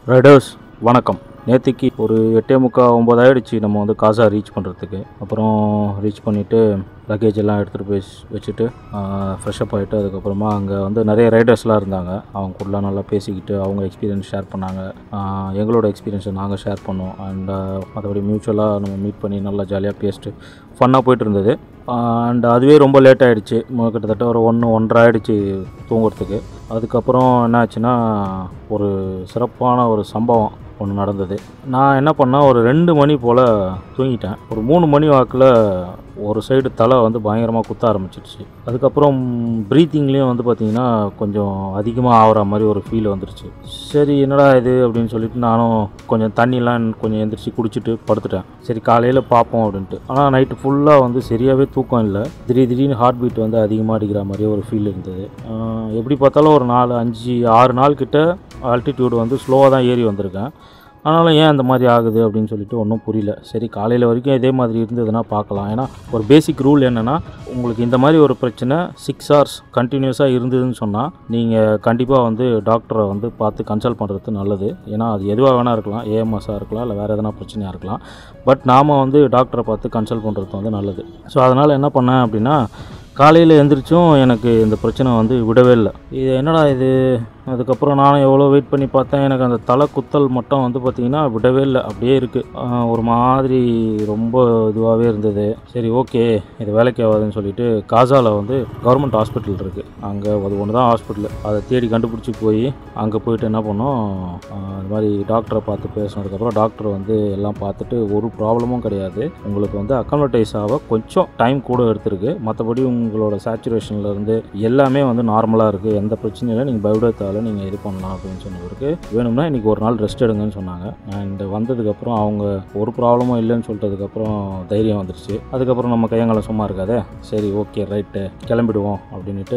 Riders வணக்கம் நேற்றுக்கு ஒரு எட்டே முக்கால் ஒம்பது ஆயிடுச்சு நம்ம வந்து காசா ரீச் பண்ணுறதுக்கு அப்புறம் ரீச் பண்ணிவிட்டு லக்கேஜ் எல்லாம் எடுத்துகிட்டு போய் ஸ்- வச்சுட்டு ஃப்ரெஷ்அப் ஆகிட்டு அதுக்கப்புறமா அங்கே வந்து நிறைய ரைடர்ஸ்லாம் இருந்தாங்க அவங்க கூடலாம் நல்லா பேசிக்கிட்டு அவங்க எக்ஸ்பீரியன்ஸ் ஷேர் பண்ணாங்க ஆஹ் எங்களோட எக்ஸ்பீரியன்ஸை நாங்கள் ஷேர் பண்ணோம் அண்ட் மற்றபடி மியூச்சுவலாக நம்ம மீட் பண்ணி நல்லா ஜாலியாக பேசிட்டு ஃபன்னாக போயிட்டு இருந்தது அண்ட் அதுவே ரொம்ப லேட் ஆகிடுச்சு கிட்டத்தட்ட ஒரு ஒன்று ஒன்றரை ஆயிடுச்சு தூங்குறதுக்கு அதுக்கப்புறம் என்ன ஆச்சுன்னா ஒரு சிறப்பான ஒரு சம்பவம் ஒன்று நடந்தது நான் என்ன பண்ணேன் ஒரு ரெண்டு மணி போல் தூங்கிட்டேன் ஒரு மூணு மணி வாக்கில் ஒரு சைடு தலை வந்து பயங்கரமாக குத்த ஆரம்பிச்சிடுச்சு அதுக்கப்புறம் ப்ரீத்திங்லேயும் வந்து பார்த்திங்கன்னா கொஞ்சம் அதிகமாக ஆகிற மாதிரி ஒரு ஃபீல் வந்துருச்சு சரி என்னடா இது அப்படின்னு சொல்லிட்டு நானும் கொஞ்சம் தண்ணிலாம் கொஞ்சம் எந்திரிச்சு குடிச்சிட்டு படுத்துட்டேன் சரி காலையில் பார்ப்போம் அப்படின்ட்டு ஆனால் நைட்டு ஃபுல்லாக வந்து சரியாகவே தூக்கம் இல்லை திடீர் திடீர்னு ஹார்ட் பீட் வந்து அதிகமாக அடிக்கிற மாதிரியே ஒரு ஃபீல் இருந்தது ஆஹ் எப்படி பார்த்தாலும் ஒரு நாலு அஞ்சு ஆறு நாள் கிட்ட ஆல்டிடியூடு வந்து ஸ்லோவாக தான் ஏறி வந்திருக்கேன் ஆனாலும் ஏன் அந்த மாதிரி ஆகுது அப்படின்னு சொல்லிட்டு ஒன்றும் புரியல சரி காலையில் வரைக்கும் இதே மாதிரி இருந்ததுன்னா பார்க்கலாம் ஏன்னா ஒரு பேசிக் ரூல் என்னென்னா உங்களுக்கு இந்த மாதிரி ஒரு பிரச்சனை சிக்ஸ் ஹவர்ஸ் கண்டினியூஸாக இருந்ததுன்னு சொன்னால் நீங்கள் கண்டிப்பாக வந்து டாக்டரை வந்து பார்த்து கன்சல்ட் பண்ணுறது நல்லது ஏன்னா அது எதுவாக வேணால் இருக்கலாம் ஏஎம்எஸ்ஸாக இருக்கலாம் இல்லை வேறு எதனா பிரச்சனையாக இருக்கலாம் பட் நாம் வந்து டாக்டரை பார்த்து கன்சல்ட் பண்ணுறது வந்து நல்லது ஸோ அதனால் என்ன பண்ணேன் அப்படின்னா காலையில் எந்திரிச்சும் எனக்கு இந்த பிரச்சனை வந்து விடவே இல்லை இது என்னடா இது அதுக்கப்புறம் நானும் எவ்வளோ வெயிட் பண்ணி பார்த்தேன் எனக்கு அந்த தலை குத்தல் மட்டும் வந்து பார்த்திங்கன்னா விடவே இல்லை அப்படியே இருக்குது ஒரு மாதிரி ரொம்ப இதுவாகவே இருந்தது சரி ஓகே இது வேலைக்கு ஆகாதுன்னு சொல்லிட்டு காசாவில் வந்து கவர்மெண்ட் ஹாஸ்பிட்டல் இருக்குது அங்கே அது ஒன்று தான் ஹாஸ்பிட்டல் அதை தேடி கண்டுபிடிச்சி போய் அங்கே போயிட்டு என்ன பண்ணோம் ஆஹ் இது மாதிரி டாக்டரை பார்த்து பேசினதுக்கப்புறம் டாக்டர் வந்து எல்லாம் பார்த்துட்டு ஒரு ப்ராப்ளமும் கிடையாது உங்களுக்கு வந்து அக்கமடேஸ் ஆக கொஞ்சம் டைம் கூட எடுத்திருக்கு மற்றபடி உங்களோட சேச்சுரேஷன்ல இருந்து எல்லாமே வந்து நார்மலாக இருக்குது எந்த பிரச்சனையும் இல்லை நீங்கள் பயப்பட தேவையில்ல நீங்கள் இது பண்ணலாம் அப்படின்னு சொன்னவருக்கு வேணும்னா இன்றைக்கி ஒரு நாள் ரெஸ்ட் எடுங்கன்னு சொன்னாங்க அண்ட் வந்ததுக்கப்புறம் அவங்க ஒரு ப்ராப்ளமும் இல்லைன்னு சொல்லிட்டதுக்கப்புறம் தைரியம் வந்துருச்சு அதுக்கப்புறம் நம்ம கையங்காலம் சும்மா இருக்காதே சரி ஓகே ரைட்டு கிளம்பிடுவோம் அப்படின்ட்டு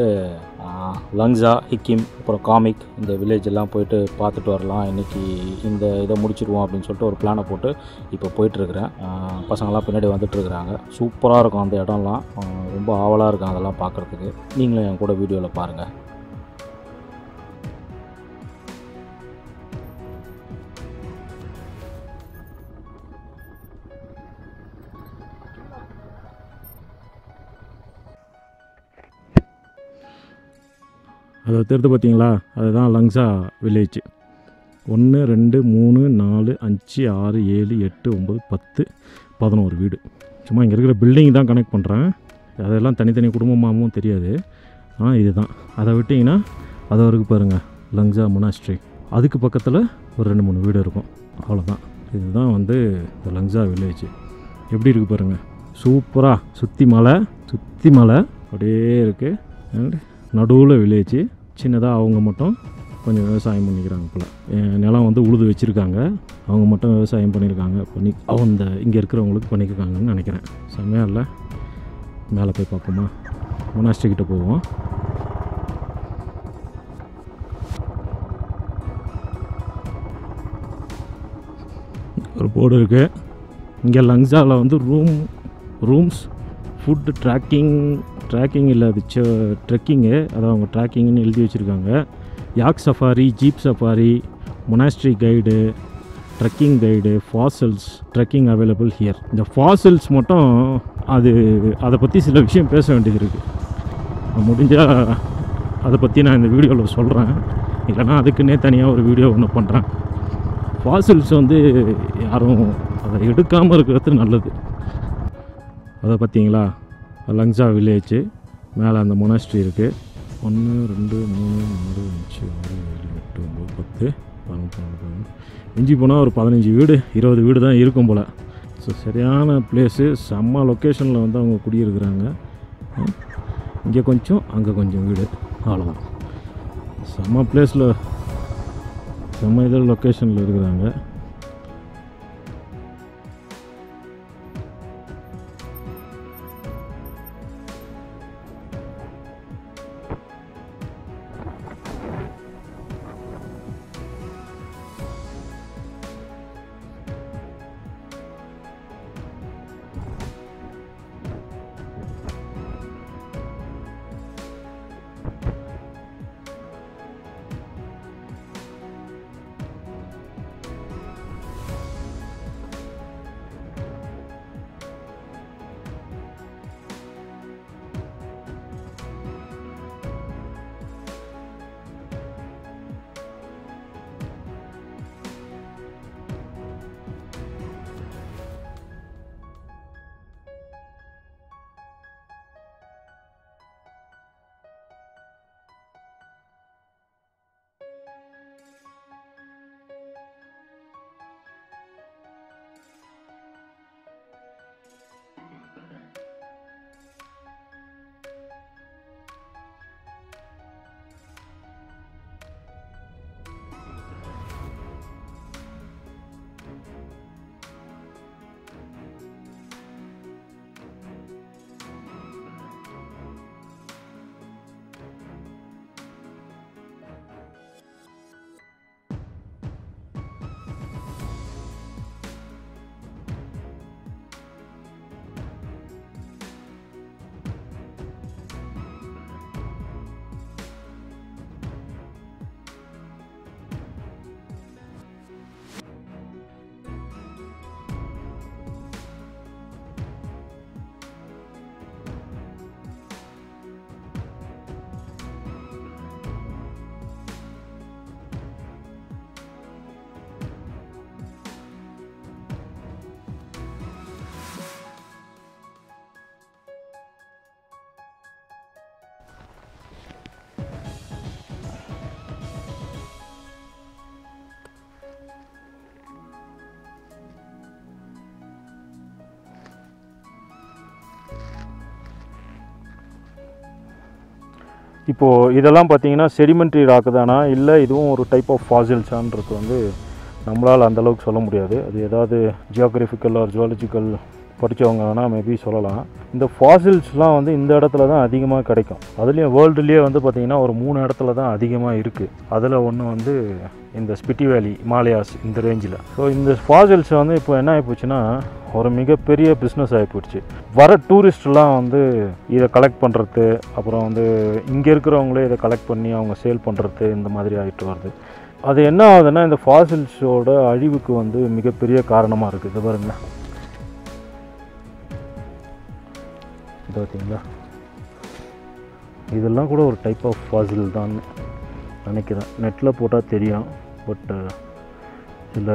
லங்ஸா ஹிக்கிம் அப்புறம் காமிக் இந்த வில்லேஜ் எல்லாம் போயிட்டு பார்த்துட்டு வரலாம் இன்றைக்கி இந்த இதை முடிச்சிடுவோம் அப்படின்னு சொல்லிட்டு ஒரு பிளானை போட்டு இப்போ போயிட்டுருக்கிறேன் பசங்களாம் பின்னாடி வந்துட்டுருக்குறாங்க சூப்பராக இருக்கும் அந்த இடம்லாம் ஆஹ் ரொம்ப ஆவலாக இருக்கும் அதெல்லாம் பார்க்குறதுக்கு நீங்களும் என் கூட வீடியோவில் பாருங்கள் அதை தெரிந்து பார்த்தீங்களா அதுதான் லங்ஸா வில்லேஜ் ஒன்று ரெண்டு மூணு நாலு அஞ்சு ஆறு ஏழு எட்டு ஒம்பது பத்து பதினோரு வீடு சும்மா இங்கே இருக்கிற பில்டிங் தான் கனெக்ட் பண்ணுறேன் அதெல்லாம் தனித்தனி குடும்பமாகவும் தெரியாது ஆனால் இதுதான் அதை விட்டிங்கன்னா அது வரைக்கும் பாருங்கள் லங்ஸா மொனாஸ்ட்ரி அதுக்கு பக்கத்தில் ஒரு ரெண்டு மூணு வீடு இருக்கும் அவ்வளோதான் இதுதான் வந்து இந்த லங்ஸா வில்லேஜ் எப்படி இருக்குது பாருங்கள் சூப்பராக சுற்றி மலை சுற்றி மலை அப்படியே இருக்குது அண்ட் நடுவில் வில்லேஜ் சின்னதாக அவங்க மட்டும் கொஞ்சம் விவசாயம் பண்ணிக்கிறாங்க போல் என் நிலம் வந்து உழுது வச்சுருக்காங்க அவங்க மட்டும் விவசாயம் பண்ணியிருக்காங்க பண்ணி அவங்க இங்கே இருக்கிறவங்களுக்கு பண்ணியிருக்காங்கன்னு நினைக்கிறேன் செம்மையாக இல்லை மேலே போய் பார்ப்போமா மொனாஸ்ட்ரி கிட்ட போவோம் ஒரு போர்டு இருக்குது இங்கே லங்ஸாவில் வந்து room rooms food tracking tracking இல்லை அது ட்ரெக்கிங்கு அதை அவங்க ட்ராக்கிங்னு எழுதி வச்சுருக்காங்க yak safari jeep safari monastery guide trekking guide fossils trekking available here இந்த ஃபாசல்ஸ் மட்டும் அது அதை பற்றி சில விஷயம் பேச வேண்டியது இருக்குது முடிஞ்சால் அதை பற்றி நான் இந்த வீடியோவில் சொல்கிறேன் இல்லைனா அதுக்குன்னே தனியாக ஒரு வீடியோ ஒன்று பண்ணுறேன் ஃபாசில்ஸ் வந்து யாரும் அதை எடுக்காமல் இருக்கிறது நல்லது அதை பார்த்தீங்களா லங்ஸா வில்லேஜ் மேலே அந்த மொனாஸ்ட்ரி இருக்குது ஒன்று ரெண்டு மூணு நாலு அஞ்சு ஆறு ஏழு எட்டு ஒம்பது பத்து பதினொன்று பன்னெண்டு பதிமூணு மிஞ்சி போனால் ஒரு பதினஞ்சு வீடு இருபது வீடு தான் இருக்கும் போல் ஸோ சரியான பிளேஸு செம்ம லொக்கேஷனில் வந்து அவங்க குடியிருக்கிறாங்க இங்கே கொஞ்சம் அங்கே கொஞ்சம் வீடு அவ்வளோதான் செம்ம பிளேஸில் செம்ம இதில் லொக்கேஷனில் இருக்கிறாங்க இப்போது இதெல்லாம் பார்த்தீங்கன்னா செடிமெண்ட்ரி ராக்கு தானா இல்லை இதுவும் ஒரு டைப் ஆஃப் ஃபாசில்ஸான்றது வந்து நம்மளால் அந்த அளவுக்கு சொல்ல முடியாது அது ஏதாவது ஜியோகிராஃபிக்கல் ஆர் ஜுவாலஜிக்கல் படித்தவங்க வேணால் மேபி சொல்லலாம் இந்த ஃபாசில்ஸ்லாம் வந்து இந்த இடத்துல தான் அதிகமாக கிடைக்கும் அதுலேயும் வேர்ல்டுலேயே வந்து பார்த்திங்கன்னா ஒரு மூணு இடத்துல தான் அதிகமாக இருக்குது அதில் ஒன்று வந்து இந்த ஸ்பிட்டி வேலி மாலையாஸ் இந்த ரேஞ்சில் ஸோ இந்த ஃபாசில்ஸ் வந்து இப்போ என்ன ஆகிப்போச்சுன்னா ஒரு மிகப்பெரிய பிஸ்னஸ் ஆகிப்போச்சு வர டூரிஸ்ட்லாம் வந்து இதை கலெக்ட் பண்ணுறது அப்புறம் வந்து இங்கே இருக்கிறவங்களே இதை கலெக்ட் பண்ணி அவங்க சேல் பண்ணுறது இந்த மாதிரி ஆகிட்டு வருது அது என்ன ஆகுதுன்னா இந்த ஃபாசில்ஸோட அழிவுக்கு வந்து மிகப்பெரிய காரணமாக இருக்குது இது பாருங்க இது பார்த்தீங்களா இதெல்லாம் கூட ஒரு டைப் ஆஃப் ஃபாசில் தான் நினைக்கிறேன் நெட்டில் போட்டால் தெரியும் பட் சில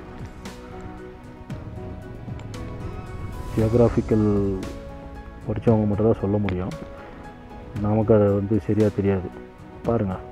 ஜியோகிராஃபிக்கல் படித்தவங்க மட்டும் தான் சொல்ல முடியும் நமக்கு அதை வந்து சரியாக தெரியாது பாருங்கள்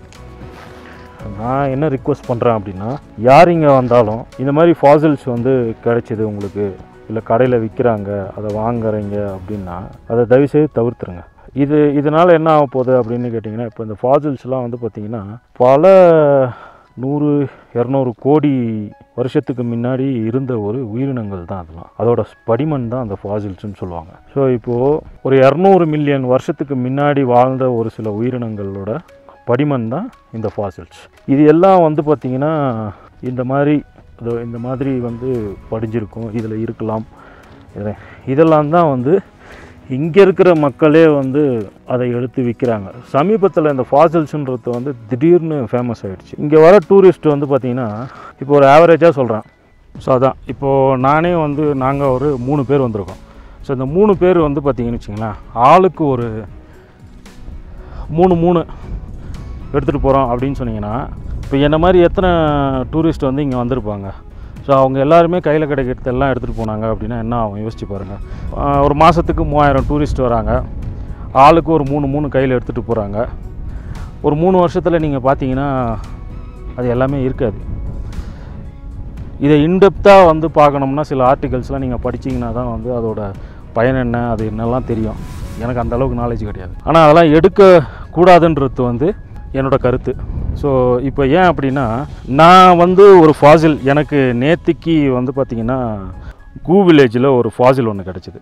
நான் என்ன ரிக்வெஸ்ட் பண்ணுறேன் அப்படின்னா யார் இங்கே வந்தாலும் இந்த மாதிரி ஃபாசில்ஸ் வந்து கிடைச்சிது உங்களுக்கு இல்லை கடையில் விற்கிறாங்க அதை வாங்குறீங்க அப்படின்னா அதை தயவுசெய்து தவிர்த்துருங்க இது இதனால் என்ன ஆக போகுது அப்படின்னு கேட்டிங்கன்னா இப்போ இந்த ஃபாசில்ஸ்லாம் வந்து பார்த்திங்கன்னா பல நூறு இரநூறு கோடி வருஷத்துக்கு முன்னாடி இருந்த ஒரு உயிரினங்கள் தான் அதெல்லாம் அதோட படிமன் தான் அந்த ஃபாசில்ஸ்னு சொல்லுவாங்க ஸோ இப்போது ஒரு இரநூறு மில்லியன் வருஷத்துக்கு முன்னாடி வாழ்ந்த ஒரு சில உயிரினங்களோட படிமன் தான் இந்த ஃபாசில்ஸ் இது எல்லாம் வந்து பார்த்திங்கன்னா இந்த மாதிரி இதோ இந்த மாதிரி வந்து படிஞ்சிருக்கும் இதில் இருக்கலாம் இத- இதெல்லாம் தான் வந்து இங்கே இருக்கிற மக்களே வந்து அதை எடுத்து விற்கிறாங்க சமீபத்தில் இந்த ஃபாசில்ஸுன்றது வந்து திடீர்னு ஃபேமஸ் ஆகிடுச்சு இங்கே வர டூரிஸ்ட் வந்து பார்த்திங்கன்னா இப்போ ஒரு ஆவரேஜாக சொல்கிறேன் ஸோ அதான் இப்போது நானே வந்து நாங்கள் ஒரு மூணு பேர் வந்திருக்கோம் ஸோ இந்த மூணு பேர் வந்து பார்த்திங்கன்னு வச்சிங்களேன் ஆளுக்கு ஒரு மூணு மூணு எடுத்துகிட்டு போகிறோம் அப்படின்னு சொன்னீங்கன்னா இப்போ என்ன மாதிரி எத்தனை டூரிஸ்ட் வந்து இங்கே வந்திருப்பாங்க ஸோ அவங்க எல்லாருமே கையில் கிடைக்கிறது எல்லாம் எடுத்துகிட்டு போனாங்க அப்படின்னா என்ன ஆகும் யோசிச்சு பாருங்கள் ஆஹ் ஒரு மாதத்துக்கு மூவாயிரம் டூரிஸ்ட் வராங்க ஆளுக்கு ஒரு மூணு மூணு கையில் எடுத்துகிட்டு போகிறாங்க ஒரு மூணு வருஷத்தில் நீங்கள் பார்த்தீங்கன்னா அது எல்லாமே இருக்காது இதை இன்டெப்த்தாக வந்து பார்க்கணும்னா சில ஆர்டிகல்ஸ்லாம் நீங்கள் படிச்சீங்கன்னா தான் வந்து அதோட பயன் என்ன அது என்னெல்லாம் தெரியும் எனக்கு அந்த அளவுக்கு நாலேஜ் கிடையாது ஆனால் அதெல்லாம் எடுக்கக்கூடாதுன்றது வந்து என்னோட கருத்து ஸோ இப்போ ஏன் அப்படின்னா நான் வந்து ஒரு ஃபாசில் எனக்கு நேத்திக்கு வந்து பார்த்திங்கன்னா கூ வில்லேஜில் ஒரு ஃபாசில் ஒன்று கிடச்சிது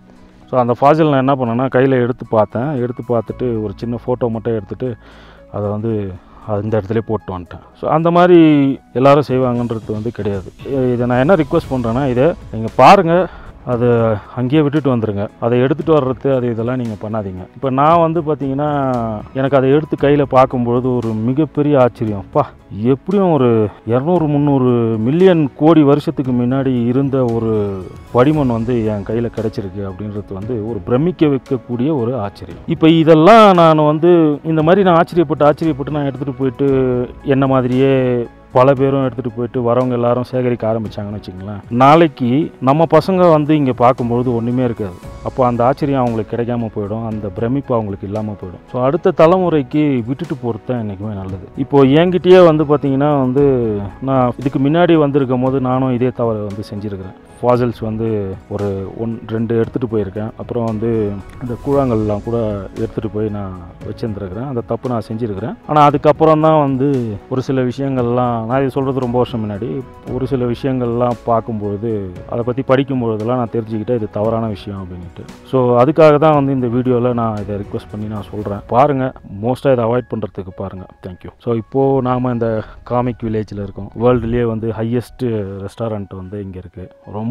ஸோ அந்த ஃபாசில் நான் என்ன பண்ணேன்னா கையில் எடுத்து பார்த்தேன் எடுத்து பார்த்துட்டு ஒரு சின்ன ஃபோட்டோ மட்டும் எடுத்துகிட்டு அதை வந்து அந்த இடத்துல போட்டு வந்துட்டேன் ஸோ அந்த மாதிரி எல்லாரும் செய்வாங்கன்றது வந்து கிடையாது இ- இதை நான் என்ன ரிக்வெஸ்ட் பண்ணுறேன்னா இதை நீங்கள் பாருங்கள் அதை அங்கேயே விட்டுட்டு வந்துடுங்க அதை எடுத்துகிட்டு வர்றது அது இதெல்லாம் நீங்கள் பண்ணாதீங்க இப்போ நான் வந்து பார்த்தீங்கன்னா எனக்கு அதை எடுத்து கையில் பார்க்கும்பொழுது ஒரு மிகப்பெரிய ஆச்சரியம் அப்பா எப்படியும் ஒரு இரநூறு முந்நூறு மில்லியன் கோடி வருஷத்துக்கு முன்னாடி இருந்த ஒரு படிமன் வந்து என் கையில் கிடைச்சிருக்கு அப்படின்றது வந்து ஒரு பிரமிக்க வைக்கக்கூடிய ஒரு ஆச்சரியம் இப்போ இதெல்லாம் நான் வந்து இந்த மாதிரி நான் ஆச்சரியப்பட்டு ஆச்சரியப்பட்டு நான் எடுத்துகிட்டு போயிட்டு என்ன மாதிரியே பல பேரும் எடுத்துகிட்டு போயிட்டு வரவங்க எல்லாரும் சேகரிக்க ஆரம்பிச்சாங்கன்னு வச்சுங்களேன் நாளைக்கு நம்ம பசங்க வந்து இங்கே பார்க்கும்பொழுது ஒன்றுமே இருக்காது அப்போ அந்த ஆச்சரியம் அவங்களுக்கு கிடைக்காம போயிடும் அந்த பிரமிப்பு அவங்களுக்கு இல்லாமல் போயிடும் ஸோ அடுத்த தலைமுறைக்கு விட்டுட்டு போகிறது தான் என்றைக்குமே நல்லது இப்போது என்கிட்டயே வந்து பார்த்தீங்கன்னா வந்து நான் இதுக்கு முன்னாடி வந்திருக்கும் போது நானும் இதே தவறை வந்து செஞ்சுருக்கிறேன் ஃபாசல்ஸ் வந்து ஒரு ஒன் ரெண்டு எடுத்துகிட்டு போயிருக்கேன் அப்புறம் வந்து இந்த கூழாங்கல்லாம் கூட எடுத்துகிட்டு போய் நான் வச்சுருந்துருக்கிறேன் அந்த தப்பு நான் செஞ்சுருக்கிறேன் ஆனால் அதுக்கப்புறம் தான் வந்து ஒரு சில விஷயங்கள்லாம் நான் இது சொல்கிறது ரொம்ப வருஷம் முன்னாடி ஒரு சில விஷயங்கள்லாம் பார்க்கும்பொழுது அதை பற்றி படிக்கும்பொழுதெல்லாம் நான் தெரிஞ்சுக்கிட்டேன் இது தவறான விஷயம் அப்படின்ட்டு ஸோ அதுக்காக தான் வந்து இந்த வீடியோவில் நான் இதை ரிக்வெஸ்ட் பண்ணி நான் சொல்கிறேன் பாருங்கள் மோஸ்ட்டாக இதை அவாய்ட் பண்ணுறதுக்கு பாருங்கள் தேங்க்யூ ஸோ இப்போது நாம் இந்த காமிக் வில்லேஜில் இருக்கோம் வேர்ல்டுலேயே வந்து ஹையஸ்ட்டு ரெஸ்டாரண்ட் வந்து இங்கே இருக்குது ரொம்ப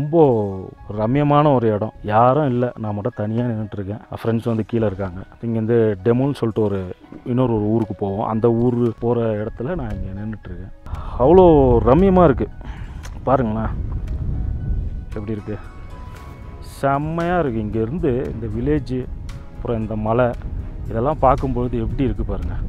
ரம்யமான ஒரு இடம் யாரும் இல்லை நான் மட்டும் தனியாக நின்றுட்டுருக்கேன் ஃப்ரெண்ட்ஸ் வந்து கீழே இருக்காங்க இங்கேருந்து டெமோன்னு சொல்லிட்டு ஒரு இன்னொரு ஒரு ஊருக்கு போவோம் அந்த ஊர் போகிற இடத்துல நான் இங்கே நின்றுட்டுருக்கேன் அவ்வளோ ரம்யமாக இருக்குது பாருங்களேன் எப்படி இருக்குது செம்மையாக இருக்குது இங்கேருந்து இந்த வில்லேஜு அப்புறம் இந்த மலை இதெல்லாம் பார்க்கும்பொழுது எப்படி இருக்குது பாருங்கள்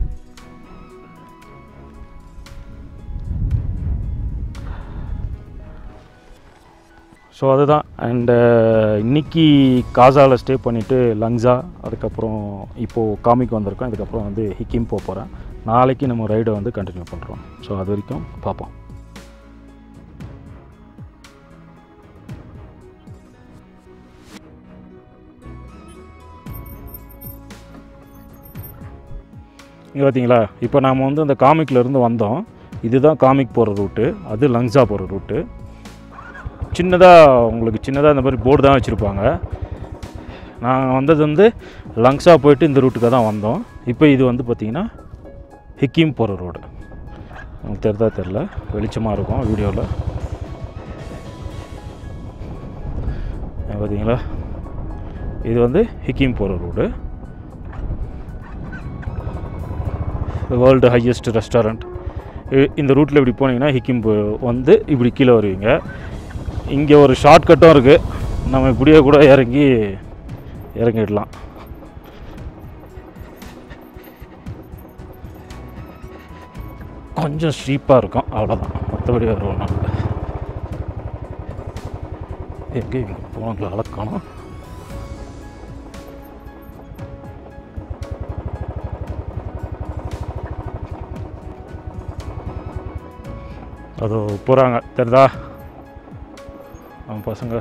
ஸோ அதுதான் அண்டு இன்னைக்கு காசாவில் ஸ்டே பண்ணிவிட்டு லங்ஸா அதுக்கப்புறம் இப்போது காமிக் வந்திருக்கோம் இதுக்கப்புறம் வந்து ஹிக்கிம் போக போகிறேன் நாளைக்கு நம்ம ரைடை வந்து கண்டினியூ பண்ணுறோம் ஸோ அது வரைக்கும் பார்ப்போம் இங்கே பார்த்தீங்களா இப்போ நாம் வந்து அந்த காமிக்ல இருந்து வந்தோம் இதுதான் காமிக் போகிற ரூட்டு அது லங்ஸா போகிற ரூட்டு சின்னதாக உங்களுக்கு சின்னதாக இந்த மாதிரி போர்டு தான் வச்சுருப்பாங்க நாங்கள் வந்தது வந்து லங்ஸா போயிட்டு இந்த ரூட்டுக்காக தான் வந்தோம் இப்போ இது வந்து பார்த்திங்கன்னா ஹிக்கிம் போகிற ரோடு உங்களுக்கு தெரிதா தெரில வெளிச்சமாக இருக்கும் வீடியோவில் பார்த்தீங்களா இது வந்து ஹிக்கிம் போகிற ரோடு வேர்ல்டு ஹையஸ்ட் ரெஸ்டாரண்ட் இந்த ரூட்டில் இப்படி போனீங்கன்னா ஹிக்கிம் போ- வந்து இப்படி கீழே வருவீங்க இங்கே ஒரு ஷார்ட்கட்டும் இருக்குது நம்ம இப்படியே கூட இறங்கி இறங்கிடலாம் கொஞ்சம் ஸ்டீப்பாக இருக்கும் அவ்வளோதான் மற்றபடி வேறு ஒன்றும் இல்லை எங்கே இங்கே போனவங்களை அளக்கணும் அதோ போகிறாங்க தெரிதா அவன் பசங்க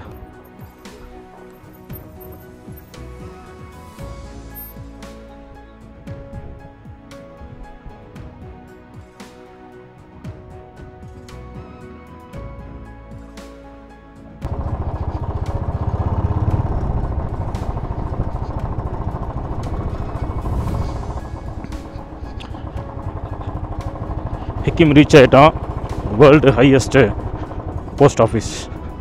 ஹிக்கிம் ரீச் ஆகிட்டோம் வேர்ல்டு ஹையஸ்ட்டு போஸ்ட் ஆஃபீஸ்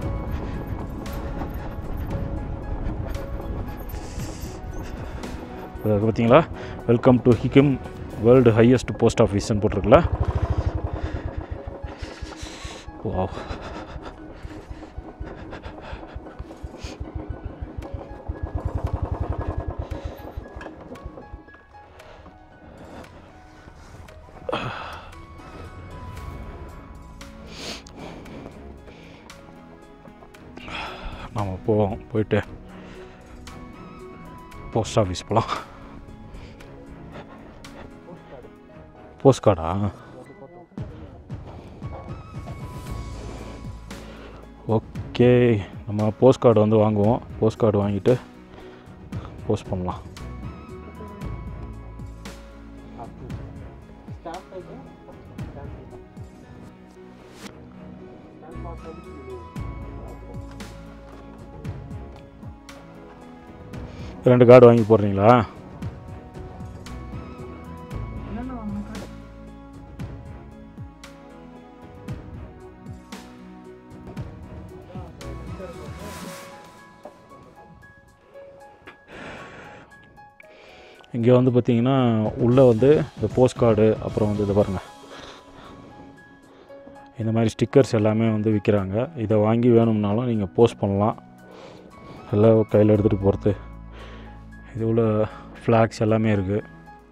பார்த்தீங்களா welcome to Hikkim world highest post ஆஃபீஸ்ன்னு போட்டிருக்குல்ல வாவ் நாம் போவோம் போயிட்டு போஸ்ட் ஆஃபீஸ் போகலாம் போஸ்ட் கார்டா ஓகே நம்ம போஸ்ட் கார்டு வந்து வாங்குவோம் போஸ்ட் கார்டு வாங்கிட்டு போஸ்ட் பண்ணலாம் ரெண்டு கார்டு வாங்கி போடுறீங்களா இங்கே வந்து பார்த்தீங்கன்னா உள்ளே வந்து இந்த போஸ்ட் கார்டு அப்புறம் வந்து இதை பாருங்கள் இந்த மாதிரி ஸ்டிக்கர்ஸ் எல்லாமே வந்து விற்கிறாங்க இதை வாங்கி வேணும்னாலும் நீங்கள் போஸ்ட் பண்ணலாம் எல்லாம் கையில் எடுத்துகிட்டு போகிறது இது உள்ள ஃப்ளாக்ஸ் எல்லாமே இருக்குது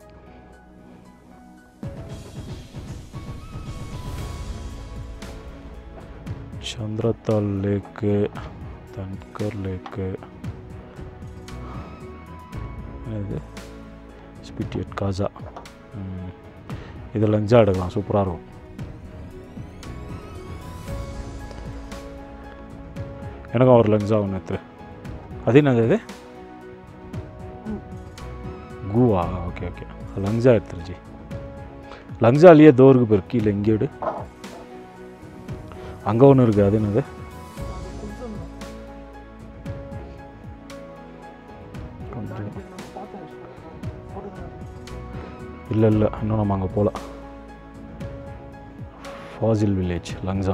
சந்திரத்தால் லேக்கு தன்கர் லேக்கு இது ஸ்பிட்டியட் காசா ம். இது லஞ்சா எடுக்கலாம் சூப்பராக இருக்கும் எனக்கும் ஒரு லஞ்சா ஒன்று எடுத்துரு அது என்னது இது கூவா ஓகே ஓகே லங்ஸா எடுத்துருச்சு லங்ஸாலேயே தோருக்கு பேர் கீழே இங்கே விடு அங்கே ஒன்று இருக்குது அது என்னது கொஞ்சம் இல்லை இல்லை இன்னும் நம்ம அங்கே போகல ஃபாசில் வில்லேஜ் லங்ஸா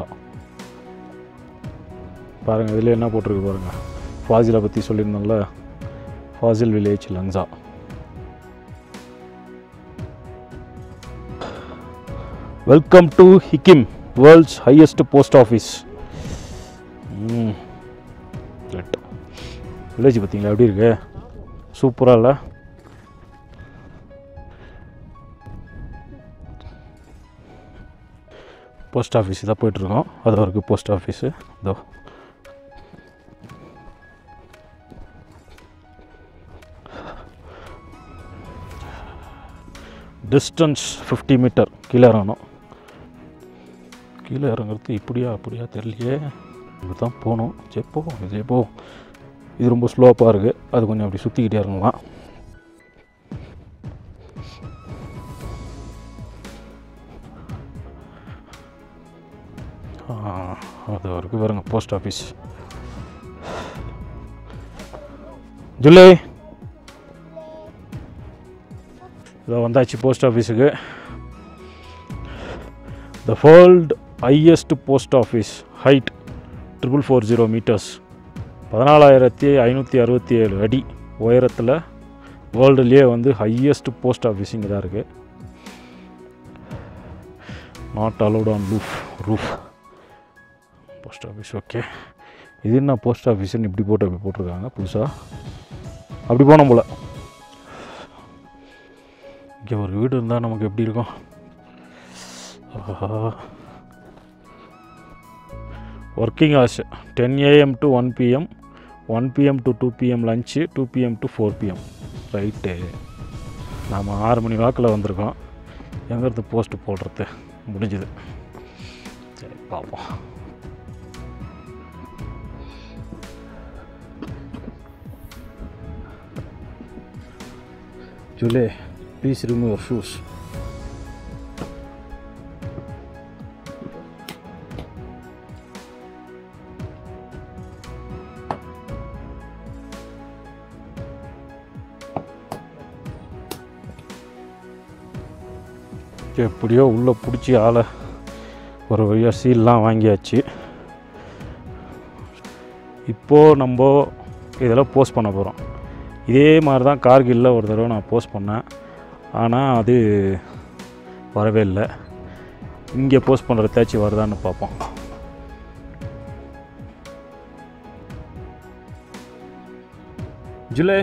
பாருங்கள் இதில் என்ன போட்டிருக்கு பாருங்கள் ஃபாசிலை பற்றி சொல்லியிருந்தோம்ல fossil village Langza welcome to Hikkim world's highest post office village பார்த்தீங்களா எப்படி இருக்கு சூப்பராக இல்லை போஸ்ட் ஆஃபீஸ் தான் போயிட்டுருக்கோம் அது வரைக்கும் போஸ்ட் ஆஃபீஸு இதோ டிஸ்டன்ஸ் ஃபிஃப்டி மீட்டர் கீழே இறங்கணும் கீழே இறங்குறது இப்படியா அப்படியா தெரியலையே இங்கே தான் போகணும் சரி போவோம் இதே போவோம் இது ரொம்ப ஸ்லோப்பாக இருக்குது அது கொஞ்சம் அப்படி சுற்றிக்கிட்டே இறங்கலாம் அது வரைக்கும் பாருங்க போஸ்ட் ஆஃபீஸ் ஜூலை இதோ வந்தாச்சு போஸ்ட் ஆஃபீஸுக்கு the world highest post office height triple four zero metres பதினாலாயிரத்தி ஐநூற்றி அறுபத்தி ஏழு அடி உயரத்தில் வேர்ல்டுலேயே வந்து ஹையஸ்ட் போஸ்ட் ஆஃபீஸ் இங்கே தான் இருக்குது not allowed on roof roof post office okay இது என்ன போஸ்ட் ஆஃபீஸ்னு இப்படி போட்டு அப்படி போட்டிருக்காங்க புதுசாக அப்படி போனோம் போல் இங்கே ஒரு வீடு இருந்தால் நமக்கு எப்படி இருக்கும் working hours ten AM to one PM one PM to two PM lunch two PM to four PM right நாம் ஆறு மணி வாக்கில் வந்திருக்கோம் எங்கேருந்து போஸ்ட்டு போடுறது முடிஞ்சுது சரி பார்ப்போம் ஜூலே ப்ளீஸ் ரிமூவ் யுவர் ஷூஸ் எப்படியோ உள்ளே பிடிச்சி ஆளை ஒரு வழியாக சீல்லாம் வாங்கியாச்சு இப்போது நம்ம இதெல்லாம் போஸ்ட் பண்ண போகிறோம் இதே மாதிரி தான் கார்கில்ல ஒரு தடவை நான் போஸ்ட் பண்ணேன் ஆனால் அது வரவே இல்லை இங்கே போஸ்ட் பண்ணுற தேய்ச்சி வருதான்னு பார்ப்போம் ஜூலை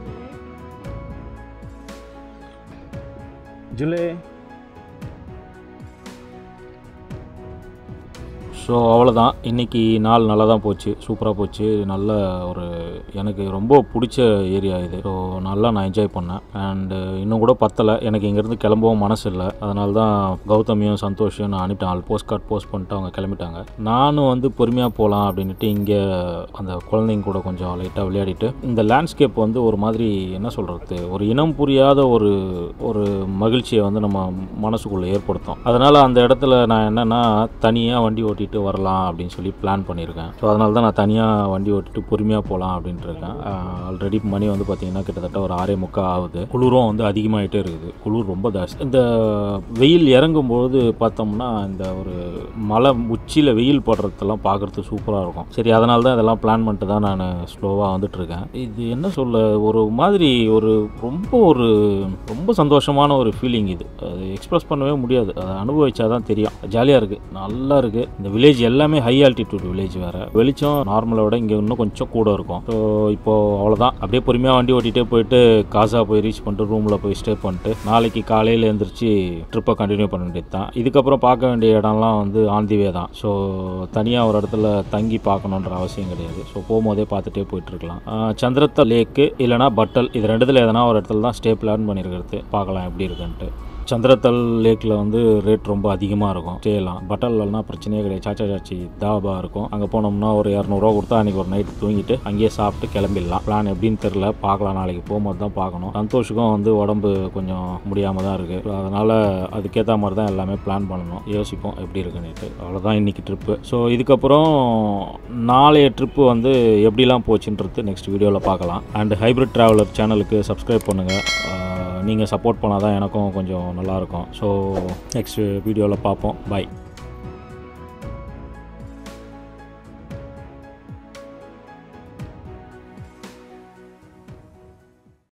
ஜூலை ஸோ அவ்வளோதான் இன்றைக்கி நாள் நல்லா தான் போச்சு சூப்பராக போச்சு நல்ல ஒரு எனக்கு ரொம்ப பிடிச்ச ஏரியா இது ஸோ நல்லா நான் என்ஜாய் பண்ணேன் அண்டு இன்னும் கூட பத்தலை எனக்கு இங்கேருந்து கிளம்பவும் மனசு இல்லை அதனால தான் கௌதமியும் சந்தோஷம் நான் அனுப்பிட்டேன் ஆள் போஸ்ட் கார்டு போஸ்ட் பண்ணிட்டு அவங்க கிளம்பிட்டாங்க நானும் வந்து பொறுமையாக போகலாம் அப்படின்ட்டு இங்கே அந்த குழந்தைங்க கூட கொஞ்சம் லைட்டாக விளையாடிட்டு இந்த லேண்ட்ஸ்கேப் வந்து ஒரு மாதிரி என்ன சொல்கிறது ஒரு இனம் புரியாத ஒரு ஒரு மகிழ்ச்சியை வந்து நம்ம மனசுக்குள்ளே ஏற்படுத்தும் அதனால் அந்த இடத்துல நான் என்னென்னா தனியாக வண்டி ஓட்டிட்டு வரலாம் அப்படின்னு சொல்லி பிளான் பண்ணியிருக்கேன் ஸோ அதனால தான் நான் தனியாக வண்டி ஓட்டிட்டு பொறுமையாக போகலாம் அப்படின்ட்டு இருக்கேன் ஆல்ரெடி மணி வந்து பார்த்திங்கன்னா கிட்டத்தட்ட ஒரு ஆறே முக்கால் ஆகுது குளிரும் வந்து அதிகமாகிட்டே இருக்குது குளிர் ரொம்ப ஜாஸ்தி இந்த வெயில் இறங்கும்போது பார்த்தோம்னா இந்த ஒரு மலை உச்சியில் வெயில் படுறதெல்லாம் பார்க்குறதுக்கு சூப்பராக இருக்கும் சரி அதனால தான் இதெல்லாம் பிளான் பண்ணிட்டு தான் நான் ஸ்லோவாக வந்துட்டுருக்கேன் இது என்ன சொல்ல ஒரு மாதிரி ஒரு ரொம்ப ஒரு ரொம்ப சந்தோஷமான ஒரு ஃபீலிங் இது அது எக்ஸ்பிரஸ் பண்ணவே முடியாது அதை அனுபவிச்சா தான் தெரியும் ஜாலியாக இருக்குது நல்லா இருக்குது இந்த வில்லேஜ் எல்லாமே ஹை ஆல்டிடியூட் வில்லேஜ் வேறு வெளிச்சம் நார்மலை விட இங்கே இன்னும் கொஞ்சம் கூட இருக்கும் ஸோ இப்போது அவ்வளோதான் அப்படியே பொறுமையாக வண்டி ஓட்டிகிட்டே போயிட்டு காசா போய் ரீச் பண்ணிட்டு ரூமில் போய் ஸ்டே பண்ணிட்டு நாளைக்கு காலையில் எழுந்திரிச்சு ட்ரிப்பை கண்டினியூ பண்ண வேண்டியது தான் இதுக்கப்புறம் பார்க்க வேண்டிய இடம்லாம் வந்து ஆன் தி வே தான் ஸோ தனியாக ஒரு இடத்துல தங்கி பார்க்கணுன்ற அவசியம் கிடையாது ஸோ போகும்போதே பார்த்துட்டே போயிட்டுருக்கலாம் சந்திரத்த லேக்கு இல்லைனா பட்டல் இது ரெண்டுத்தில் எதனா ஒரு இடத்துல தான் ஸ்டே பிளான் பண்ணியிருக்கிறது பார்க்கலாம் எப்படி இருக்குன்ட்டு சந்திரத்தல் லேக்கில் வந்து ரேட் ரொம்ப அதிகமாக இருக்கும் ஸ்டேலாம் பட்டல்லாம் பிரச்சனையே கிடையாது சாச்சா சாச்சி தாபா இருக்கும் அங்கே போனோம்னா ஒரு இரநூறுவா கொடுத்தா அன்றைக்கி ஒரு நைட்டு தூங்கிட்டு அங்கேயே சாப்பிட்டு கிளம்பிடலாம் பிளான் எப்படின்னு தெரில பார்க்கலாம் நாளைக்கு போகும்போது தான் பார்க்கணும் சந்தோஷுக்கும் வந்து உடம்பு கொஞ்சம் முடியாமல் தான் இருக்குது அதனால் அதுக்கேற்ற மாதிரி தான் எல்லாமே பிளான் பண்ணணும் யோசிப்போம் எப்படி இருக்குன்னுட்டு அவ்வளோதான் இன்றைக்கி ட்ரிப்பு ஸோ இதுக்கப்புறம் நாளைய ட்ரிப்பு வந்து எப்படிலாம் போச்சுன்றது நெக்ஸ்ட் வீடியோவில் பார்க்கலாம் அண்ட் ஹைப்ரிட் ட்ராவலர் சேனலுக்கு சப்ஸ்கிரைப் பண்ணுங்கள் நீங்கள் சப்போர்ட் பண்ணால் தான் எனக்கும் கொஞ்சம் நல்லாயிருக்கும் ஸோ நெக்ஸ்ட் வீடியோவில் பார்ப்போம் பாய்